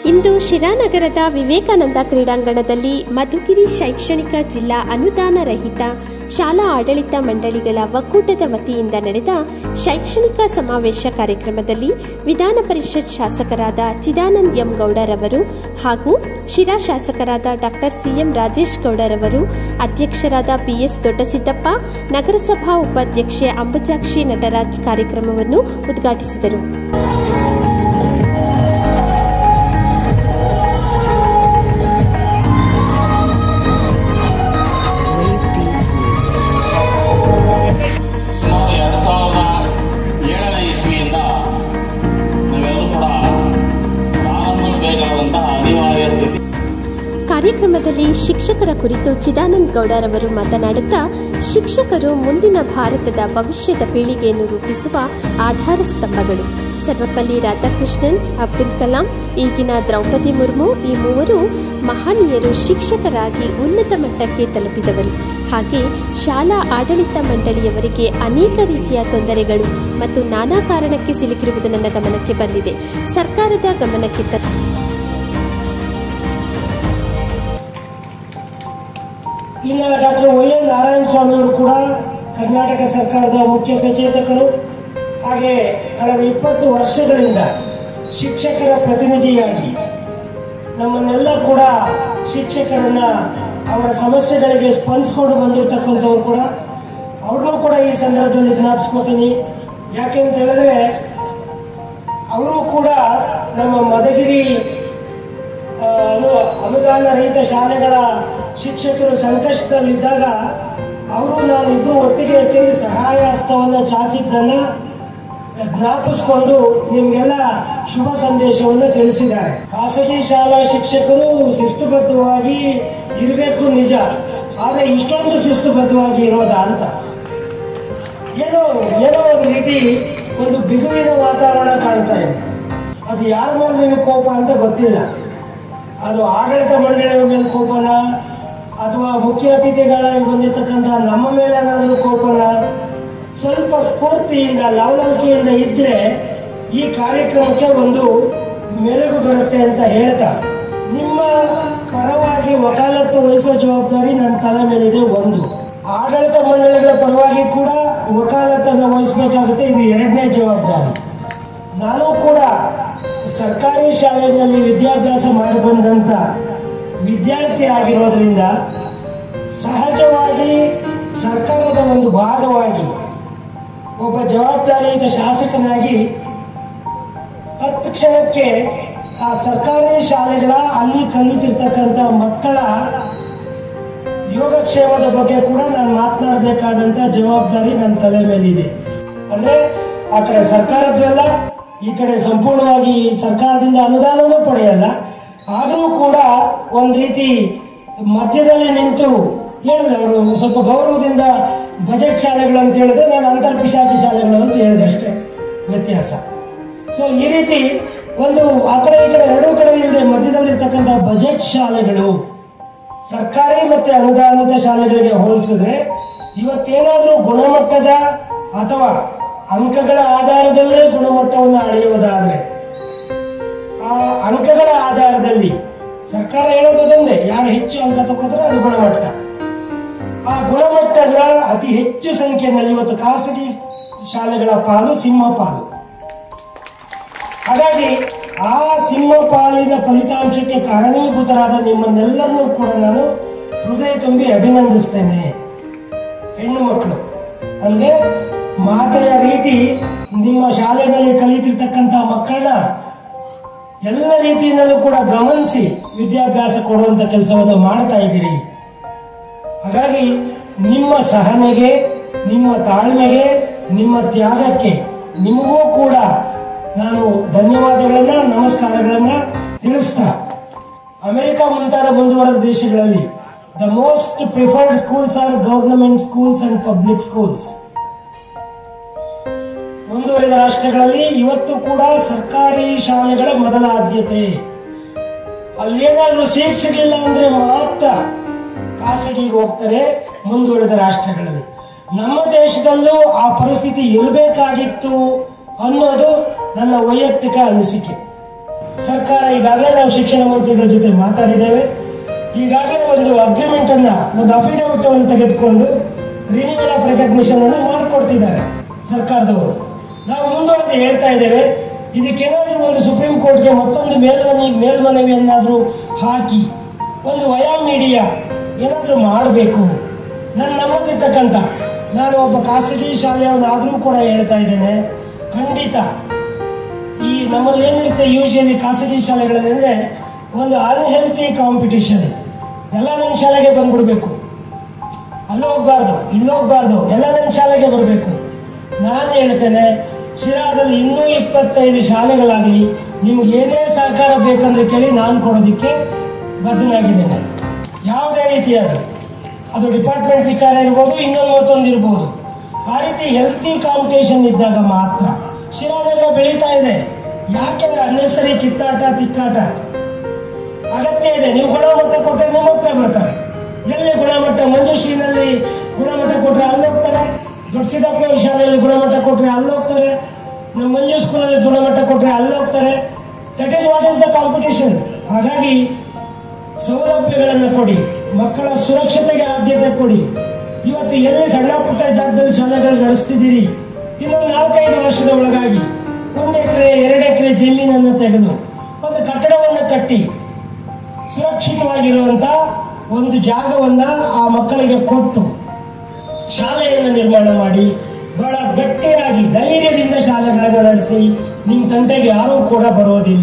ಇಂದು ಶಿರಾನಗರದ ವಿವೇಕಾನಂದ ಕ್ರೀಡಾಂಗಣದಲ್ಲಿ ಮಧುಗಿರಿ ಶೈಕ್ಷಣಿಕ ಜಿಲ್ಲಾ ಅನುದಾನ ರಹಿತ ಶಾಲಾ ಆಡಳಿತ ಮಂಡಳಿಗಳ ಒಕ್ಕೂಟದ ವತಿಯಿಂದ ನಡೆದ ಶೈಕ್ಷಣಿಕ ಸಮಾವೇಶ ಕಾರ್ಯಕ್ರಮದಲ್ಲಿ ವಿಧಾನ ಪರಿಷತ್ ಶಾಸಕರಾದ ಚಿದಾನಂದ್ ಎಂ ಗೌಡರವರು ಹಾಗೂ ಶಿರಾ ಶಾಸಕರಾದ ಡಾಕ್ಟರ್ ಸಿಎಂ ರಾಜೇಶ್ ಗೌಡರವರು ಅಧ್ಯಕ್ಷರಾದ ಪಿಎಸ್ ದೊಡ್ಡಸಿದ್ದಪ್ಪ ನಗರಸಭಾ ಉಪಾಧ್ಯಕ್ಷೆ ಅಂಬುಜಾಕ್ಷಿ ನಟರಾಜ್ ಕಾರ್ಯಕ್ರಮವನ್ನು ಉದ್ಘಾಟಿಸಿದರು ಸುಮಾರು ಎರಡು ಸಾವಿರದ ಏಳನೇ ಇಸ್ವಿಯಿಂದ ನಾವೆಲ್ಲರೂ ಕೂಡ ಪ್ರಾರಂಭಿಸಬೇಕಾದಂತಹ ಅನಿವಾರ್ಯ ಸ್ಥಿತಿ ಕಾರ್ಯಕ್ರಮದಲ್ಲಿ ಶಿಕ್ಷಕರ ಕುರಿತು ಚಿದಾನಂದ್ ಗೌಡರವರು ಮಾತನಾಡುತ್ತಾ ಶಿಕ್ಷಕರು ಮುಂದಿನ ಭಾರತದ ಭವಿಷ್ಯದ ಪೀಳಿಗೆಯನ್ನು ರೂಪಿಸುವ ಆಧಾರ ಸ್ತಂಭಗಳು ಸರ್ವಪಲ್ಲಿ ರಾಧಾಕೃಷ್ಣನ್ ಅಬ್ದುಲ್ ಕಲಾಂ ಈಗಿನ ದ್ರೌಪದಿ ಮುರ್ಮು ಈ ಮೂವರು ಮಹನೀಯರು ಶಿಕ್ಷಕರಾಗಿ ಉನ್ನತ ಮಟ್ಟಕ್ಕೆ ತಲುಪಿದವರು ಹಾಗೆ ಶಾಲಾ ಆಡಳಿತ ಮಂಡಳಿಯವರಿಗೆ ಅನೇಕ ರೀತಿಯ ತೊಂದರೆಗಳು ಮತ್ತು ನಾನಾ ಕಾರಣಕ್ಕೆ ಸಿಲುಕಿರುವುದು ನನ್ನ ಗಮನಕ್ಕೆ ಬಂದಿದೆ ಸರ್ಕಾರದ ಗಮನಕ್ಕೆ ತ ಇನ್ನು doctor Y N Narayana Swamy ಅವರು ಕೂಡ ಕರ್ನಾಟಕ ಸರ್ಕಾರದ ಮುಖ್ಯ ಸಚೇತಕರು ಹಾಗೆ ಕಳೆದ ಇಪ್ಪತ್ತು ವರ್ಷಗಳಿಂದ ಶಿಕ್ಷಕರ ಪ್ರತಿನಿಧಿಯಾಗಿ ನಮ್ಮನ್ನೆಲ್ಲ ಕೂಡ ಶಿಕ್ಷಕರನ್ನ ಅವರ ಸಮಸ್ಯೆಗಳಿಗೆ ಸ್ಪಂದಿಸ್ಕೊಂಡು ಬಂದಿರತಕ್ಕಂಥವ್ರು ಕೂಡ ಅವ್ರನ್ನೂ ಕೂಡ ಈ ಸಂದರ್ಭದಲ್ಲಿ ಜ್ಞಾಪಿಸ್ಕೋತೀನಿ ಯಾಕೆ ಅಂತ ಹೇಳಿದ್ರೆ ಅವರು ಕೂಡ ನಮ್ಮ ಮದಗಿರಿ ಆ, ಏನು ಅನುದಾನ ರಹಿತ ಶಾಲೆಗಳ ಶಿಕ್ಷಕರು ಸಂಕಷ್ಟದಲ್ಲಿದ್ದಾಗ ಅವರು ನಾನು ಇಬ್ರು ಒಟ್ಟಿಗೆ ಸೇರಿ ಸಹಾಯ ಹಸ್ತವನ್ನು ಚಾಚಿದ್ದನ್ನ ಜ್ಞಾಪಿಸ್ಕೊಂಡು ನಿಮ್ಗೆಲ್ಲ ಶುಭ ಸಂದೇಶವನ್ನು ತಿಳಿಸಿದ್ದಾರೆ ಖಾಸಗಿ ಶಾಲಾ ಶಿಕ್ಷಕರು ಶಿಸ್ತುಬದ್ಧವಾಗಿ ಇರಬೇಕು ನಿಜ ಆದ್ರೆ ಇಷ್ಟೊಂದು ಶಿಸ್ತುಬದ್ಧವಾಗಿ ಇರೋದಾ ಅಂತ ಏನೋ ಏನೋ ಒಂದು ರೀತಿ ಒಂದು ಬಿಗುವಿನ ವಾತಾವರಣ ಕಾಣ್ತಾ ಇದೆ ಅದು ಯಾರ ಮೇಲೆ ನಿಮಗೆ ಕೋಪ ಅಂತ ಗೊತ್ತಿಲ್ಲ ಅದು ಆಡಳಿತ ಮಂಡಳಿಯ ಮೇಲೆ ಕೋಪನ ಅಥವಾ ಮುಖ್ಯ ಅತಿಥಿಗಳಾಗಿ ಬಂದಿರತಕ್ಕಂಥ ನಮ್ಮ ಮೇಲೆ ಏನಾದರೂ ಕೋಪನ ಸ್ವಲ್ಪ ಸ್ಫೂರ್ತಿಯಿಂದ ಲವಲವಿಕೆಯಿಂದ ಇದ್ರೆ ಈ ಕಾರ್ಯಕ್ರಮಕ್ಕೆ ಒಂದು ಮೆರುಗು ಬರುತ್ತೆ ಅಂತ ಹೇಳ್ತಾ ನಿಮ್ಮ ಪರವಾಗಿ ವಕಾಲತ್ತು ವಹಿಸೋ ಜವಾಬ್ದಾರಿ ನನ್ನ ತಲೆ ಮೇಲಿದೆ ಒಂದು ಆಡಳಿತ ಮಂಡಳಿಗಳ ಪರವಾಗಿ ಕೂಡ ವಕಾಲತ್ತನ್ನು ವಹಿಸಬೇಕಾಗುತ್ತೆ ಇದು ಎರಡನೇ ಜವಾಬ್ದಾರಿ ನಾನು ಕೂಡ ಸರ್ಕಾರಿ ಶಾಲೆಗಳಲ್ಲಿ ವಿದ್ಯಾಭ್ಯಾಸ ಮಾಡಿ ಬಂದಂತ ವಿದ್ಯಾರ್ಥಿ ಆಗಿರೋದ್ರಿಂದ ಸಹಜವಾಗಿ ಸರ್ಕಾರದ ಒಂದು ಭಾಗವಾಗಿ ಒಬ್ಬ ಜವಾಬ್ದಾರಿಯುತ ಶಾಸಕನಾಗಿ ತತ್ಕ್ಷಣಕ್ಕೆ ಆ ಸರ್ಕಾರಿ ಶಾಲೆಗಳ ಅಲ್ಲಿ ಕಲಿತಿರ್ತಕ್ಕಂಥ ಮಕ್ಕಳ ಯೋಗಕ್ಷೇಮದ ಬಗ್ಗೆ ಕೂಡ ನಾನು ಮಾತನಾಡಬೇಕಾದಂತ ಜವಾಬ್ದಾರಿ ನನ್ನ ತಲೆ ಮೇಲಿದೆ ಅಂದ್ರೆ ಆ ಕಡೆ ಸರ್ಕಾರದ್ದಲ್ಲ ಈ ಕಡೆ ಸಂಪೂರ್ಣವಾಗಿ ಸರ್ಕಾರದಿಂದ ಅನುದಾನವೂ ಪಡೆಯಲ್ಲ ಆದರೂ ಕೂಡ ಒಂದ್ ರೀತಿ ಮಧ್ಯದಲ್ಲಿ ನಿಂತು ಹೇಳಿದೆ ಅವರು ಸ್ವಲ್ಪ ಗೌರವದಿಂದ ಬಜೆಟ್ ಶಾಲೆಗಳು ಅಂತ ಹೇಳಿದ್ರೆ ನಾನು ಅಂತರ್ಪಿಶಾಚಿ ಶಾಲೆಗಳು ಅಂತ ಹೇಳಿದೆ ಅಷ್ಟೇ ವ್ಯತ್ಯಾಸ ಸೊ ಈ ರೀತಿ ಒಂದು ಆ ಕಡೆ ಈ ಕಡೆ ಎರಡೂ ಕಡೆ ಇಲ್ಲದೆ ಮಧ್ಯದಲ್ಲಿರ್ತಕ್ಕಂಥ ಬಜೆಟ್ ಶಾಲೆಗಳು ಸರ್ಕಾರಿ ಮತ್ತೆ ಅನುದಾನಿತ ಶಾಲೆಗಳಿಗೆ ಹೋಲಿಸಿದ್ರೆ ಇವತ್ತೇನಾದ್ರೂ ಗುಣಮಟ್ಟದ ಅಥವಾ ಅಂಕಗಳ ಆಧಾರದಲ್ಲೇ ಗುಣಮಟ್ಟವನ್ನು ಅಳೆಯುವುದಾದ್ರೆ ಆ ಅಂಕಗಳ ಆಧಾರದಲ್ಲಿ ಸರ್ಕಾರ ಹೇಳೋದೊಂದೇ ಯಾರು ಹೆಚ್ಚು ಅಂಕ ತಗೋತಾರೆ ಅದು ಗುಣಮಟ್ಟ ಆ ಗುಣಮಟ್ಟದ ಅತಿ ಹೆಚ್ಚು ಸಂಖ್ಯೆಯಲ್ಲಿ ಇವತ್ತು ಖಾಸಗಿ ಶಾಲೆಗಳ ಪಾಲು ಸಿಂಹ ಪಾಲು ಹಾಗಾಗಿ ಆ ಸಿಂಹ ಪಾಲಿನ ಫಲಿತಾಂಶಕ್ಕೆ ಕಾರಣೀಭೂತರಾದ ನಿಮ್ಮನ್ನೆಲ್ಲರನ್ನೂ ಕೂಡ ನಾನು ಹೃದಯ ತುಂಬಿ ಅಭಿನಂದಿಸ್ತೇನೆ ಹೆಣ್ಣು ಮಕ್ಕಳು ಅಂದ್ರೆ ಮಾತೆಯ ರೀತಿ ನಿಮ್ಮ ಶಾಲೆಯಲ್ಲಿ ಕಲಿತಿರ್ತಕ್ಕಂಥ ಮಕ್ಕಳನ್ನ ಎಲ್ಲ ರೀತಿಯಿಂದಲೂ ಕೂಡ ಗಮನಿಸಿ ವಿದ್ಯಾಭ್ಯಾಸ ಕೊಡುವಂತ ಕೆಲಸವನ್ನು ಮಾಡ್ತಾ ಇದ್ದೀರಿ ಹಾಗಾಗಿ ನಿಮ್ಮ ಸಹನೆಗೆ ನಿಮ್ಮ ತಾಳ್ಮೆಗೆ ನಿಮ್ಮ ತ್ಯಾಗಕ್ಕೆ ನಿಮಗೂ ಕೂಡ ನಾನು ಧನ್ಯವಾದಗಳನ್ನ ನಮಸ್ಕಾರಗಳನ್ನ ತಿಳಿಸ್ತಾ ಅಮೆರಿಕ ಮುಂತಾದ ಮುಂದುವರೆದ ದೇಶಗಳಲ್ಲಿ the most preferred schools are government schools and public schools ಮುಂದುವರಿದ ರಾಷ್ಟ್ರಗಳಲ್ಲಿ ಇವತ್ತು ಕೂಡ ಸರ್ಕಾರಿ ಶಾಲೆಗಳ ಮೊದಲ ಆದ್ಯತೆ ಅಲ್ಲೇನಾದ್ರೂ ಸೀಟ್ ಸಿಗಲಿಲ್ಲ ಅಂದ್ರೆ ಮಾತ್ರ ಖಾಸಗಿಗೆ ಹೋಗ್ತಾರೆ ಮುಂದುವರೆದ ರಾಷ್ಟ್ರಗಳಲ್ಲಿ ನಮ್ಮ ದೇಶದಲ್ಲೂ ಆ ಪರಿಸ್ಥಿತಿ ಇರಬೇಕಾಗಿತ್ತು ಅನ್ನೋದು ನನ್ನ ವೈಯಕ್ತಿಕ ಅನಿಸಿಕೆ ಸರ್ಕಾರ ಈಗಾಗಲೇ ನಾವು ಶಿಕ್ಷಣ ಮಂತ್ರಿಗಳ ಜೊತೆ ಮಾತಾಡಿದ್ದೇವೆ ಈಗಾಗಲೇ ಒಂದು ಅಗ್ರಿಮೆಂಟ್ ಅನ್ನ ಒಂದು ಅಫಿಡವಿಟ್ ಅನ್ನು ತೆಗೆದುಕೊಂಡು ರಿನಿವಲ್ ಆಫ್ ರೆಕಗ್ನಿಷನ್ ಅನ್ನು ಮಾಡಿಕೊಡ್ತಿದ್ದಾರೆ ಸರ್ಕಾರದವರು ನಾವು ಮುಂದುವರೆದು ಹೇಳ್ತಾ ಇದ್ದೇವೆ ಇದಕ್ಕೇನಾದ್ರೂ ಒಂದು ಸುಪ್ರೀಂ ಕೋರ್ಟ್ಗೆ ಮತ್ತೊಂದು ಮೇಲ್ಮನವಿ ಮೇಲ್ಮನವಿಯನ್ನಾದ್ರೂ ಹಾಕಿ ಒಂದು ವಯಾ ಮೀಡಿಯಾ ಏನಾದ್ರೂ ಮಾಡಬೇಕು ನನ್ನ ನಮ್ಮಲ್ಲಿರ್ತಕ್ಕಂಥ ನಾನು ಒಬ್ಬ ಖಾಸಗಿ ಶಾಲೆಯವನಾದ್ರೂ ಕೂಡ ಹೇಳ್ತಾ ಇದ್ದೇನೆ ಖಂಡಿತ ಈ ನಮ್ಮಲ್ಲಿ ಏನಿರುತ್ತೆ ಯೂಶಲಿ ಖಾಸಗಿ ಶಾಲೆಗಳಲ್ಲಿ ಅಂದ್ರೆ ಒಂದು ಅನ್ಹೆಲ್ತಿ ಕಾಂಪಿಟಿಷನ್ ಎಲ್ಲ ನನ್ನ ಶಾಲೆಗೆ ಬಂದ್ಬಿಡ್ಬೇಕು ಅಲ್ಲಿ ಹೋಗ್ಬಾರ್ದು ಇಲ್ಲಿ ಹೋಗ್ಬಾರ್ದು ಎಲ್ಲ ನನ್ನ ಶಾಲೆಗೆ ಬರಬೇಕು ನಾನು ಹೇಳ್ತೇನೆ ಶಿರಾದಲ್ಲಿ ಇನ್ನೂ ಇಪ್ಪತ್ತೈದು ಶಾಲೆಗಳಾಗಲಿ ನಿಮ್ಗೆ ಏನೇ ಸಹಕಾರ ಬೇಕಂದ್ರೆ ಕೇಳಿ ನಾನು ಕೊಡೋದಕ್ಕೆ ಬದ್ಧನಾಗಿದ್ದೇನೆ ಯಾವುದೇ ರೀತಿಯಾದ ಅದು ಡಿಪಾರ್ಟ್ಮೆಂಟ್ ವಿಚಾರ ಇರ್ಬೋದು ಇನ್ನೊಂದು ಮತ್ತೊಂದು ಇರ್ಬೋದು ಆ ರೀತಿ ಹೆಲ್ತಿ ಕಾಂಪಿಟೇಷನ್ ಇದ್ದಾಗ ಮಾತ್ರ ಶಿರಾನಗರ ಬೆಳೀತಾ ಇದೆ ಯಾಕೆ ಅನ್ನೆಸರಿ ಕಿತ್ತಾಟ ತಿಕ್ಕಾಟ ಅಗತ್ಯ ಇದೆ ನೀವು ಗುಣಮಟ್ಟ ಕೊಟ್ಟರೆ ನಿಮ್ಮ ಹತ್ರ ಬರ್ತಾರೆ ಎಲ್ಲಿ ಗುಣಮಟ್ಟ ಮಂಜುಶ್ರೀನಲ್ಲಿ ಗುಣಮಟ್ಟ ಕೊಟ್ಟರೆ ಅಲ್ಲಿ ಹೋಗ್ತಾರೆ ದೊಡ್ಡ ಸಿದ್ದಪ್ಪ ಶಾಲೆಯಲ್ಲಿ ಗುಣಮಟ್ಟ ಕೊಟ್ಟರೆ ಅಲ್ಲಿ ಹೋಗ್ತಾರೆ ನಮ್ಮ ಮಂಜು ಸ್ಕೂಲಲ್ಲಿ ಗುಣಮಟ್ಟ ಕೊಟ್ಟರೆ ಅಲ್ಲಿ ಹೋಗ್ತಾರೆ that is what is the competition ಹಾಗಾಗಿ ಸೌಲಭ್ಯಗಳನ್ನು ಕೊಡಿ ಮಕ್ಕಳ ಸುರಕ್ಷತೆಗೆ ಆದ್ಯತೆ ಕೊಡಿ ಇವತ್ತು ಎಲ್ಲಿ ಸಣ್ಣ ಪುಟ್ಟ ಜಾಗದಲ್ಲಿ ಶಾಲೆಗಳು ನಡೆಸ್ತಿದ್ದೀರಿ ಇನ್ನೊಂದು ನಾಲ್ಕೈದು ವರ್ಷದ ಒಳಗಾಗಿ ಒಂದು ಎಕರೆ ಎರಡು ಎಕರೆ ಜಮೀನನ್ನು ತೆಗೆದು ಒಂದು ಕಟ್ಟಡವನ್ನು ಕಟ್ಟಿ ಸುರಕ್ಷಿತವಾಗಿರುವಂತ ಒಂದು ಜಾಗವನ್ನ ಆ ಮಕ್ಕಳಿಗೆ ಕೊಟ್ಟು ಶಾಲೆಯನ್ನು ನಿರ್ಮಾಣ ಮಾಡಿ ಬಹಳ ಗಟ್ಟಿಯಾಗಿ ಧೈರ್ಯದಿಂದ ಶಾಲೆಗಳನ್ನು ನಡೆಸಿ ನಿಮ್ಮ ತಂಟೆಗೆ ಯಾರೂ ಕೂಡ ಬರೋದಿಲ್ಲ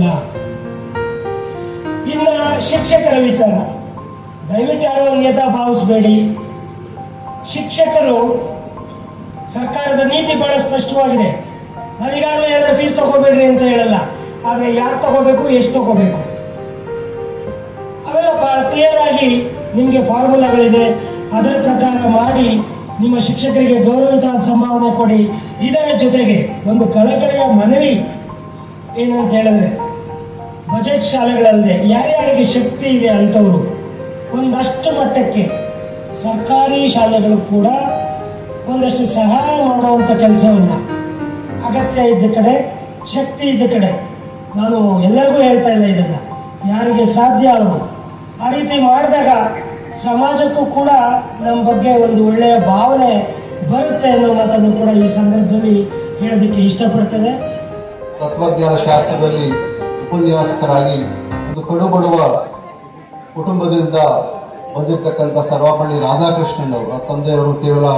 ಇನ್ನ ಶಿಕ್ಷಕರ ವಿಚಾರ ದಯವಿಟ್ಟು ಯಾರು ಅನ್ಯತಾ ಭಾವಿಸಬೇಡಿ ಶಿಕ್ಷಕರು ಸರ್ಕಾರದ ನೀತಿ ಬಹಳ ಸ್ಪಷ್ಟವಾಗಿದೆ ನಾನು ಈಗಾಗಲೇ ಹೇಳಿದ ಫೀಸ್ ತಗೋಬೇಡ್ರಿ ಅಂತ ಹೇಳಲ್ಲ ಆದ್ರೆ ಯಾರು ತಗೋಬೇಕು ಎಷ್ಟು ತಗೋಬೇಕು ಅವೆಲ್ಲ ಬಹಳ ಕ್ಲಿಯರ್ ಆಗಿ ನಿಮಗೆ ಫಾರ್ಮುಲಾಗಳಿದೆ ಅದರ ಪ್ರಕಾರ ಮಾಡಿ ನಿಮ್ಮ ಶಿಕ್ಷಕರಿಗೆ ಗೌರವಿತ ಸಂಭಾವನೆ ಕೊಡಿ ಇದರ ಜೊತೆಗೆ ಒಂದು ಕಳಕಳಿಯ ಮನವಿ ಏನಂತ ಹೇಳಿದ್ರೆ ಬಜೆಟ್ ಶಾಲೆಗಳಲ್ಲದೆ ಯಾರ್ಯಾರಿಗೆ ಶಕ್ತಿ ಇದೆ ಅಂತವರು ಒಂದಷ್ಟು ಮಟ್ಟಕ್ಕೆ ಸರ್ಕಾರಿ ಶಾಲೆಗಳು ಕೂಡ ಒಂದಷ್ಟು ಸಹಾಯ ಮಾಡುವಂತ ಕೆಲಸವನ್ನ ಅಗತ್ಯ ಇದ್ದ ಕಡೆ ಶಕ್ತಿ ಇದ್ದ ಕಡೆ ನಾನು ಎಲ್ಲರಿಗೂ ಹೇಳ್ತಾ ಇಲ್ಲ ಇದನ್ನ ಯಾರಿಗೆ ಸಾಧ್ಯ ಅವರು ಆ ರೀತಿ ಮಾಡಿದಾಗ ಸಮಾಜಕ್ಕೂ ಕೂಡ ನಮ್ಮ ಬಗ್ಗೆ ಒಂದು ಒಳ್ಳೆಯ ಭಾವನೆ ಬರುತ್ತೆ ಅನ್ನೋ ಮಾತನ್ನು ಕೂಡ ಈ ಸಂದರ್ಭದಲ್ಲಿ ಹೇಳೋದಕ್ಕೆ ಇಷ್ಟಪಡ್ತೇನೆ ತತ್ವಜ್ಞಾನ ಶಾಸ್ತ್ರದಲ್ಲಿ ಉಪನ್ಯಾಸಕರಾಗಿ ಒಂದು ಕಡುಬಡುವ ಕುಟುಂಬದಿಂದ ಬಂದಿರತಕ್ಕಂಥ ಸರ್ವಪಳ್ಳಿ ರಾಧಾಕೃಷ್ಣನ್ ಅವರು ಅವ್ರ ತಂದೆಯವರು ಕೇವಲ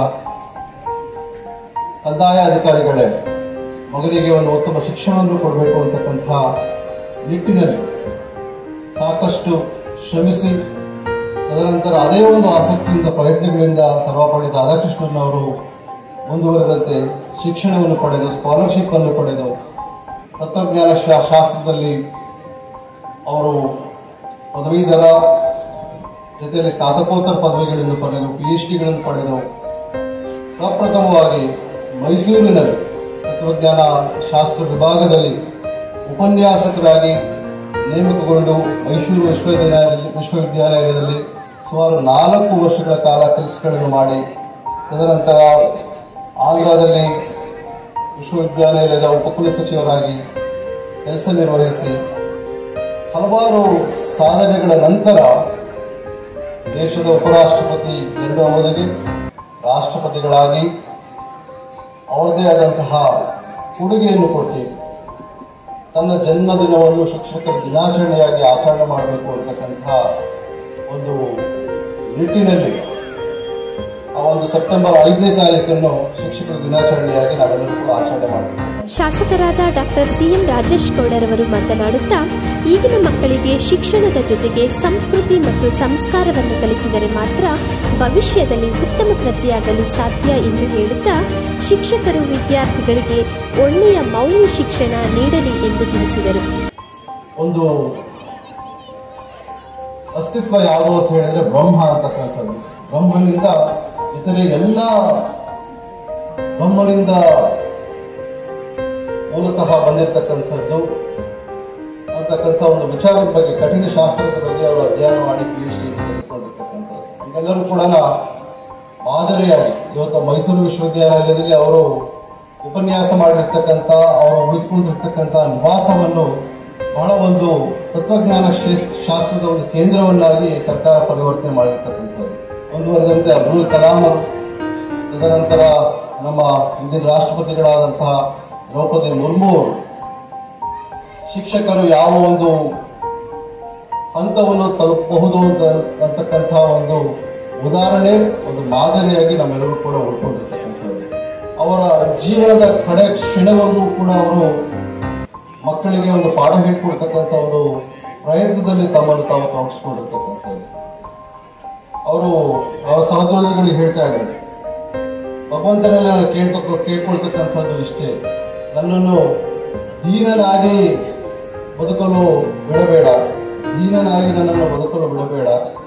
ಕಂದಾಯ ಅಧಿಕಾರಿಗಳೇ ಮಗನಿಗೆ ಒಂದು ಉತ್ತಮ ಶಿಕ್ಷಣವನ್ನು ಕೊಡಬೇಕು ಅಂತಕ್ಕಂಥ ನಿಟ್ಟಿನಲ್ಲಿ ಸಾಕಷ್ಟು ಶ್ರಮಿಸಿ ತದನಂತರ ಅದೇ ಒಂದು ಆಸಕ್ತಿಯಿಂದ ಪ್ರಯತ್ನಗಳಿಂದ ಸರ್ವಪಳ್ಳಿ ರಾಧಾಕೃಷ್ಣನ್ ಅವರು ಮುಂದುವರೆದಂತೆ ಶಿಕ್ಷಣವನ್ನು ಪಡೆದು ಸ್ಕಾಲರ್ಶಿಪ್ ಅನ್ನು ಪಡೆದು ತತ್ವಜ್ಞಾನ ಶಾ- ಶಾಸ್ತ್ರದಲ್ಲಿ ಅವರು ಪದವೀಧರ ಜೊತೆಯಲ್ಲಿ ಸ್ನಾತಕೋತ್ತರ ಪದವಿಗಳನ್ನು ಪಡೆದು ಪಿ ಎಚ್ ಡಿಗಳನ್ನು ಪಡೆದು ಪ್ರಪ್ರಥಮವಾಗಿ ಮೈಸೂರಿನಲ್ಲಿ ತತ್ವಜ್ಞಾನ ಶಾಸ್ತ್ರ ವಿಭಾಗದಲ್ಲಿ ಉಪನ್ಯಾಸಕರಾಗಿ ನೇಮಕಗೊಂಡು ಮೈಸೂರು ವಿಶ್ವವಿದ್ಯಾಲಯ ವಿಶ್ವವಿದ್ಯಾಲಯದಲ್ಲಿ ಸುಮಾರು ನಾಲ್ಕು ವರ್ಷಗಳ ಕಾಲ ಕೆಲಸಗಳನ್ನು ಮಾಡಿ ತದನಂತರ ಆಂಧ್ರದಲ್ಲಿ ವಿಶ್ವವಿದ್ಯಾಲಯದ ಉಪಕುಲಸಚಿವರಾಗಿ ಕೆಲಸ ನಿರ್ವಹಿಸಿ ಹಲವಾರು ಸಾಧನೆಗಳ ನಂತರ ದೇಶದ ಉಪರಾಷ್ಟ್ರಪತಿ ಎರಡು ಅವಧಿಗೆ ರಾಷ್ಟ್ರಪತಿಗಳಾಗಿ ಅವರದೇ ಆದಂತಹ ಕೊಡುಗೆಯನ್ನು ಕೊಟ್ಟು ತನ್ನ ಜನ್ಮದಿನವನ್ನು ಶಿಕ್ಷಕರ ದಿನಾಚರಣೆಯಾಗಿ ಆಚರಣೆ ಮಾಡಬೇಕು ಅಂತಕ್ಕಂತಹ ಒಂದು ನಿಟ್ಟಿನಲ್ಲಿ ಆ ಒಂದು ಸೆಪ್ಟೆಂಬರ್ ಐದನೇ ತಾರೀಕನ್ನು ಶಿಕ್ಷಕರ ದಿನಾಚರಣೆಯಾಗಿ ನಾವೆಲ್ಲರೂ ಕೂಡ ಆಚರಣೆ ಮಾಡ್ತೀವಿ ಶಾಸಕರಾದ ಡಾಕ್ಟರ್ ಸಿಎಂ ರಾಜೇಶ್ ಗೌಡರವರು ಮಾತನಾಡುತ್ತಾ ಈಗಿನ ಮಕ್ಕಳಿಗೆ ಶಿಕ್ಷಣದ ಜೊತೆಗೆ ಸಂಸ್ಕೃತಿ ಮತ್ತು ಸಂಸ್ಕಾರವನ್ನು ಕಲಿಸಿದರೆ ಮಾತ್ರ ಭವಿಷ್ಯದಲ್ಲಿ ಉತ್ತಮ ಪ್ರಜೆಯಾಗಲು ಸಾಧ್ಯ ಎಂದು ಹೇಳುತ್ತಾ ಶಿಕ್ಷಕರು ವಿದ್ಯಾರ್ಥಿಗಳಿಗೆ ಒಳ್ಳೆಯ ಮೌಲ್ಯ ಶಿಕ್ಷಣ ನೀಡಲಿ ಎಂದು ತಿಳಿಸಿದರು ಒಂದು ಅಸ್ತಿತ್ವ ಯಾವುದು ಅಂತ ಹೇಳಿದ್ರೆ ಬ್ರಹ್ಮ ಅಂತಕ್ಕಂಥದ್ದು ಬ್ರಹ್ಮನಿಂದ ಇತರೆ ಎಲ್ಲ ಬ್ರಹ್ಮನಿಂದ ಮೂಲತಃ ಬಂದಿರತಕ್ಕಂಥದ್ದು ಅಂತಕ್ಕಂಥ ಒಂದು ವಿಚಾರದ ಬಗ್ಗೆ ಕಠಿಣ ಶಾಸ್ತ್ರದ ಬಗ್ಗೆ ಅವರು ಅಧ್ಯಯನ ಮಾಡಿ ಪಿ ಎಚ್ ಡಿ ತೆಗೆದುಕೊಂಡಿರ್ತಕ್ಕಂಥದ್ದು ನಮ್ಗೆಲ್ಲರೂ ಕೂಡ ಮಾದರಿಯಾಗಿ ಇವತ್ತು ಮೈಸೂರು ವಿಶ್ವವಿದ್ಯಾಲಯದಲ್ಲಿ ಅವರು ಉಪನ್ಯಾಸ ಮಾಡಿರ್ತಕ್ಕಂಥ ಅವರು ಉಳಿದುಕೊಂಡಿರ್ತಕ್ಕಂಥ ನಿವಾಸವನ್ನು ಬಹಳ ಒಂದು ತತ್ವಜ್ಞಾನ ಶ್ರೇಷ್ಠ ಶಾಸ್ತ್ರದ ಒಂದು ಕೇಂದ್ರವನ್ನಾಗಿ ಸರ್ಕಾರ ಪರಿವರ್ತನೆ ಮಾಡಿರ್ತಕ್ಕಂಥದ್ದು ಮುಂದುವರೆದಂತೆ ಅಬ್ದುಲ್ ಕಲಾಂ ಅವರು ತದನಂತರ ನಮ್ಮ ಇಂದಿನ ರಾಷ್ಟ್ರಪತಿಗಳಾದಂತಹ ದ್ರೌಪದಿ ಮುರ್ಮು ಅವರು ಶಿಕ್ಷಕರು ಯಾವ ಒಂದು ಹಂತವನ್ನು ತಲುಪಬಹುದು ಅಂತ ಅಂತಕ್ಕಂಥ ಒಂದು ಉದಾಹರಣೆ ಒಂದು ಮಾದರಿಯಾಗಿ ನಮ್ಮೆಲ್ಲರೂ ಕೂಡ ಉಳ್ಕೊಂಡಿರ್ತಕ್ಕಂಥದ್ದು ಅವರ ಜೀವನದ ಕಡೆ ಕ್ಷಣವರೆಗೂ ಕೂಡ ಅವರು ಮಕ್ಕಳಿಗೆ ಒಂದು ಪಾಠ ಹೇಳ್ಕೊಡ್ತಕ್ಕಂಥ ಒಂದು ಪ್ರಯತ್ನದಲ್ಲಿ ತಮ್ಮನ್ನು ತಾವು ತೊಡಗಿಸ್ಕೊಂಡಿರ್ತಕ್ಕಂಥದ್ದು ಅವರು ಅವರ ಸಹೋದ್ಯೋಗಿಗಳಿಗೆ ಹೇಳ್ತಾ ಇದ್ದಾರೆ ಭಗವಂತನಲ್ಲಿ ನಾನು ಕೇಳ್ತಕ್ಕ ಕೇಳ್ಕೊಳ್ತಕ್ಕಂಥದ್ದು ಇಷ್ಟೇ ನನ್ನನ್ನು ದೀನನಾಗಿ ಬದುಕಲು ಬಿಡಬೇಡ ದೀನನಾಗಿ ನನ್ನನ್ನು ಬದುಕಲು ಬಿಡಬೇಡ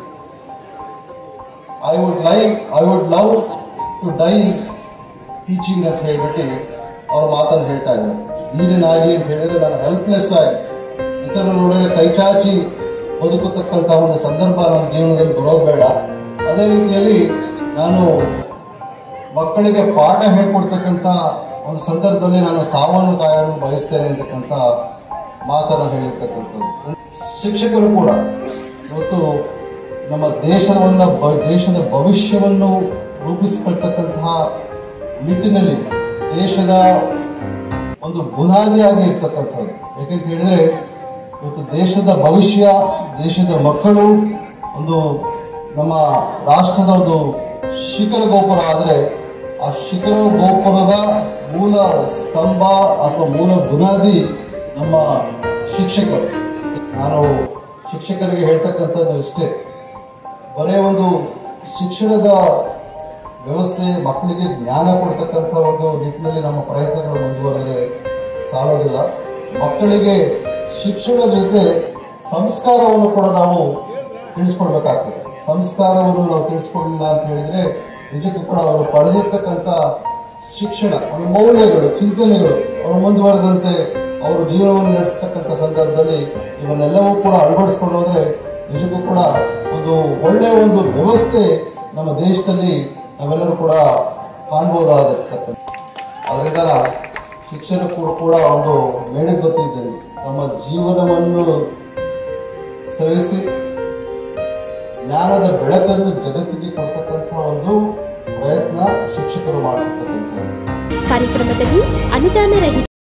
I would live I would love to die teaching ಅಂತ ಹೇಳ್ಬಿಟ್ಟು ಅವ್ರ ಮಾತನ್ನು ಹೇಳ್ತಾ ಇದ್ದಾರೆ ದೀನನಾಗಿ ಅಂತ ಹೇಳಿದ್ರೆ ನಾನು ಹೆಲ್ಪ್ಲೆಸ್ ಆಗಿ ಇತರರೊಡನೆ ಕೈಚಾಚಿ ಬದುಕತಕ್ಕಂಥ ಒಂದು ಸಂದರ್ಭ ನನ್ನ ಜೀವನದಲ್ಲಿ ಬರೋದು ಬೇಡ ಅದೇ ರೀತಿಯಲ್ಲಿ ನಾನು ಮಕ್ಕಳಿಗೆ ಪಾಠ ಹೇಳ್ಕೊಡ್ತಕ್ಕಂಥ ಒಂದು ಸಂದರ್ಭದಲ್ಲಿ ನಾನು ಸಾವನ್ನು ಕಾಯಲು ಬಯಸ್ತೇನೆ ಅಂತಕ್ಕಂಥ ಮಾತನ್ನು ಹೇಳಿರ್ತಕ್ಕಂಥದ್ದು ಶಿಕ್ಷಕರು ಕೂಡ ಇವತ್ತು ನಮ್ಮ ದೇಶವನ್ನ ಬ- ದೇಶದ ಭವಿಷ್ಯವನ್ನು ರೂಪಿಸಿಕೊಳ್ತಕ್ಕಂತಹ ನಿಟ್ಟಿನಲ್ಲಿ ದೇಶದ ಒಂದು ಬುನಾದಿಯಾಗಿ ಇರ್ತಕ್ಕಂಥದ್ದು ಯಾಕೆಂತ ಹೇಳಿದ್ರೆ ಇವತ್ತು ದೇಶದ ಭವಿಷ್ಯ ದೇಶದ ಮಕ್ಕಳು ಒಂದು ನಮ್ಮ ರಾಷ್ಟ್ರದ ಒಂದು ಶಿಖರ ಗೋಪುರ ಆದರೆ ಆ ಶಿಖರ ಗೋಪುರದ ಮೂಲ ಸ್ತಂಭ ಅಥವಾ ಮೂಲ ಬುನಾದಿ ನಮ್ಮ ಶಿಕ್ಷಕರು ನಾನು ಶಿಕ್ಷಕರಿಗೆ ಹೇಳ್ತಕ್ಕಂಥದ್ದು ಇಷ್ಟೇ ಬರೇ ಒಂದು ಶಿಕ್ಷಣದ ವ್ಯವಸ್ಥೆ ಮಕ್ಕಳಿಗೆ ಜ್ಞಾನ ಕೊಡ್ತಕ್ಕಂಥ ಒಂದು ನಿಟ್ಟಿನಲ್ಲಿ ನಮ್ಮ ಪ್ರಯತ್ನಗಳು ಮುಂದುವರೆದರೆ ಸಾಲೋದಿಲ್ಲ ಮಕ್ಕಳಿಗೆ ಶಿಕ್ಷಣ ಜೊತೆ ಸಂಸ್ಕಾರವನ್ನು ಕೂಡ ನಾವು ತಿಳಿಸ್ಕೊಡ್ಬೇಕಾಗ್ತದೆ ಸಂಸ್ಕಾರವನ್ನು ನಾವು ತಿಳಿಸ್ಕೊಡ್ಲಿಲ್ಲ ಅಂತ ಹೇಳಿದ್ರೆ ನಿಜಕ್ಕೂ ಕೂಡ ಅವರು ಪಡೆದಿರ್ತಕ್ಕಂಥ ಶಿಕ್ಷಣ ಅವರ ಮೌಲ್ಯಗಳು ಚಿಂತನೆಗಳು ಅವರು ಮುಂದುವರೆದಂತೆ ಅವರು ಜೀವನವನ್ನು ನಡೆಸ್ತಕ್ಕಂಥ ಸಂದರ್ಭದಲ್ಲಿ ಇವನ್ನೆಲ್ಲವೂ ಕೂಡ ಅಳವಡಿಸ್ಕೊಂಡು ಹೋದ್ರೆ ನಿಜಕ್ಕೂ ಕೂಡ ಒಂದು ಒಳ್ಳೆಯ ಒಂದು ವ್ಯವಸ್ಥೆ ನಮ್ಮ ದೇಶದಲ್ಲಿ ನಾವೆಲ್ಲರೂ ಕೂಡ ಕಾಣ್ಬೋದಾಗಿರ್ತಕ್ಕಂಥ ಅದರಿಂದ ಶಿಕ್ಷಕರು ಕೂಡ ಒಂದು ಮೇಣಬತ್ತಿ ಇದ್ದಲ್ಲಿ ನಮ್ಮ ಜೀವನವನ್ನು ಸವಿಸಿ ಜ್ಞಾನದ ಬೆಳಕನ್ನು ಜಗತ್ತಿಗೆ ಕೊಡ್ತಕ್ಕಂಥ ಒಂದು ಪ್ರಯತ್ನ ಶಿಕ್ಷಕರು ಮಾಡ್ತಿರ್ತಕ್ಕಂಥದ್ದು ಕಾರ್ಯಕ್ರಮದಲ್ಲಿ ಅನುದಾನ ರಹಿತ